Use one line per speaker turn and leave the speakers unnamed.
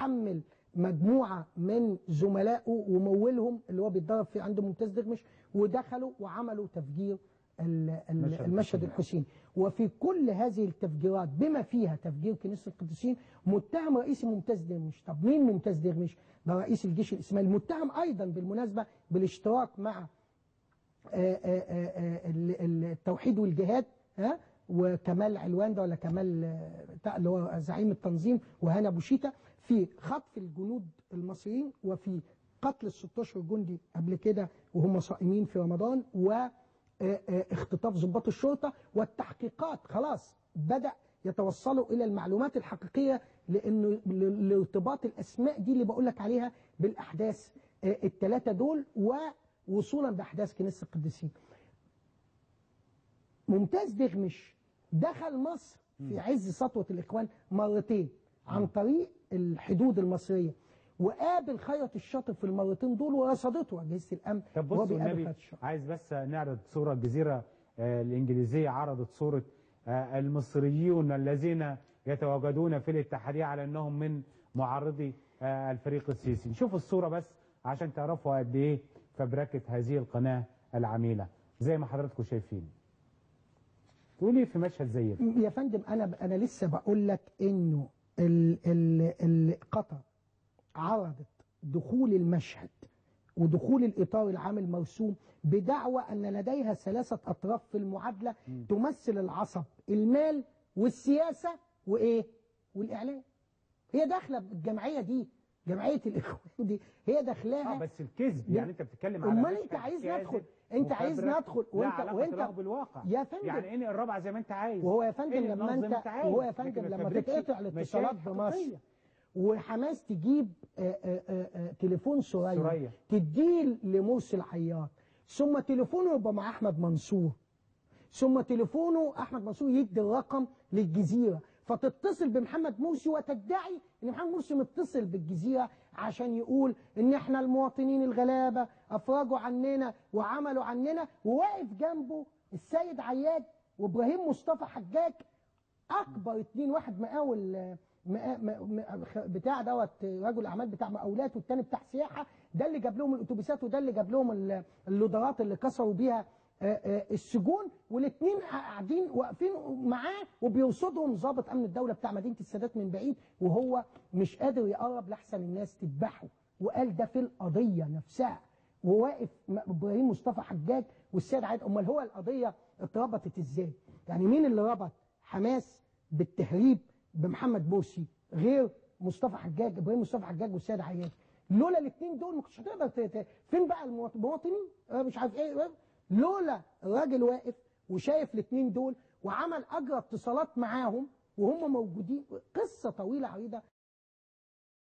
حمل مجموعه من زملائه ومولهم اللي هو بيتدرب في عند ممتاز دغمش ودخلوا وعملوا تفجير ال- ال-
مشهد
المشهد الحسيني وفي كل هذه التفجيرات بما فيها تفجير كنيسه القديسين متهم رئيس ممتاز دغمش طب مين ممتاز دغمش ده رئيس الجيش الاسماعيلي متهم ايضا بالمناسبه بالاشتراك مع آه، آه، آه، ال- ال- التوحيد والجهاد ها وكمال علوان ده ولا كمال آه، بتاع اللي هو زعيم التنظيم وهنا بوشيتا في خطف الجنود المصريين وفي قتل ال 16 جندي قبل كده وهم صائمين في رمضان واختطاف ضباط الشرطه والتحقيقات خلاص بدا يتوصلوا الى المعلومات الحقيقيه لانه ل- لارتباط الاسماء دي اللي بقول لك عليها بالاحداث الثلاثه دول ووصولا باحداث كنيسه القديسين. ممتاز دغمش دخل مصر في عز سطوه الاخوان مرتين عن طريق الحدود المصريه وقابل خيرت الشاطئ في المرتين دول ورصدته اجهزه الامن
طب
وهو
بص
بيقابل
النبي
خيرت الشاطئ.
عايز بس نعرض صورة الجزيرة آه، الإنجليزية عرضت صورة آه، المصريون الذين يتواجدون في الاتحادية على أنهم من معارضي آه، الفريق السيسي نشوف الصورة بس عشان تعرفوا قد إيه فبركة هذه القناة العميلة زي ما حضراتكم شايفين تقولي في مشهد زي ده
يا فندم انا انا لسه بقول لك انه ال ال ال قطر عرضت دخول المشهد ودخول الاطار العام المرسوم بدعوى ان لديها ثلاثه اطراف في المعادله تمثل العصب المال والسياسه وايه؟ والاعلام. هي داخله الجمعيه دي جمعيه الاخوان دي هي داخلاها
اه بس الكذب يعني انت بتتكلم على
امال
مشهد
انت عايزني
كاذب
ادخل انت عايزني
مفبرك
ادخل
لا
وانت
علاقة
وانت
له بالواقع
يا فندم
يعني انقل الرابعه زي ما انت عايز
وهو يا فندم
انقل
لما
النص زي ما
انت
عايز.
وهو يا
لكن
فندم
ما
لما
تفبركش
تتقطع الاتصالات
مشاهد
بمصر
حقيقية.
وحماس تجيب آه، آه، آه، آه، تليفون سوريا
سوريا.
تديه لمرسي العياط ثم تليفونه يبقى مع احمد منصور ثم تليفونه احمد منصور يدي الرقم للجزيره فتتصل بمحمد مرسي وتدعي ان محمد مرسي متصل بالجزيره عشان يقول ان احنا المواطنين الغلابه افرجوا عننا وعملوا عننا وواقف جنبه السيد عياد وابراهيم مصطفى حجاج اكبر اتنين واحد مقاول مقا- م- م- خ- بتاع دوت رجل اعمال بتاع مقاولات والتاني بتاع سياحه ده اللي جاب لهم الاتوبيسات وده اللي جاب لهم ال- اللودرات اللي كسروا بيها آه، آه، السجون والاثنين قاعدين واقفين معاه وبيرصدهم ضابط امن الدوله بتاع مدينه السادات من بعيد وهو مش قادر يقرب لاحسن الناس تذبحه وقال ده في القضيه نفسها وواقف م- ابراهيم مصطفى حجاج والسيد عيد امال هو القضيه اتربطت ازاي؟ يعني مين اللي ربط حماس بالتهريب بمحمد مرسي غير مصطفى حجاج ابراهيم مصطفى حجاج والسيد عياد لولا الاثنين دول ما كنتش هتقدر ت- ت- فين بقى المواط- المواطنين آه مش عارف ايه لولا الراجل واقف وشايف الاثنين دول وعمل اجرى اتصالات معاهم وهم موجودين قصه طويله عريضه